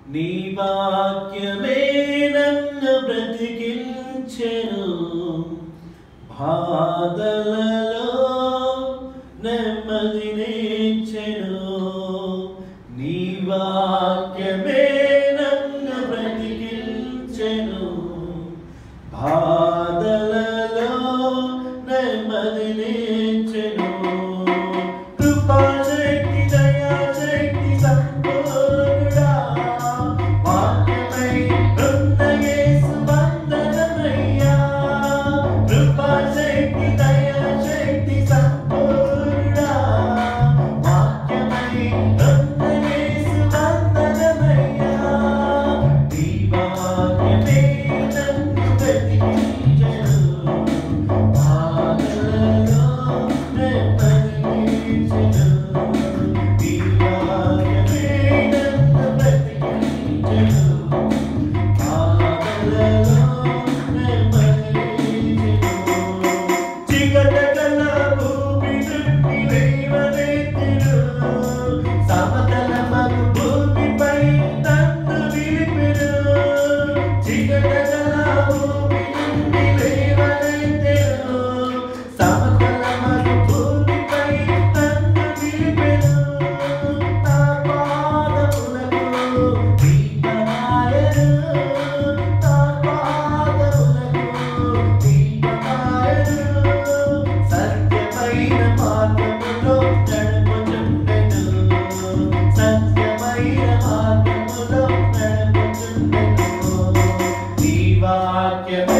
నీ వాక్యమే నన్ను బ్రతికించెను బాధలలో నెమ్మదినిచ్చెను నీ వాక్యమే నన్ను బ్రతికించెను బాధలలో నెమ్మదినిచ్చెను కృపాశక్తి దయాశక్తి సంపూర్ణుడా వాక్యమై ఉన్న యేసు వందనమయ్యా కృపాశక్తి దయాశక్తి సంపూర్ణుడా వాక్యమై ఉన్న యేసు వందనమయ్యా నీ వాక్యమే నన్ను బ్రతికించెను బాధలలో నెమ్మదినిచ్చెను నీ వాక్యమే నన్ను బ్రతికించెను బాధలలో నెమ్మదినిచ్చెను చిగటగల భూమి నుండి లేవనెత్తెను సమతల మగు భూమిపై నన్ను నిలిపెను చిగటగల భూమి నుండి లేవనెత్తెను సమతల మగు భూమిపై నన్ను నిలిపెను నా పాదములకు దీపమాయను నా పాదములకు దీపమాయను సత్యమైన మార్గములో నడుపుచుండెను సత్యమైన మార్గములో నడుపుచుండెను నీ వాక్యమే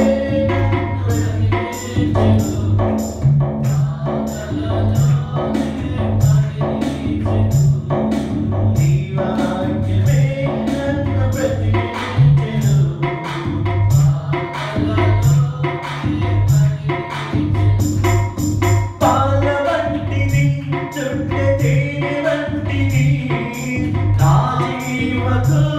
నీ వాక్యమే నన్ను బ్రతికించెను పాల వంటిది చుట్ట తేనె వంటిది నా జీవకు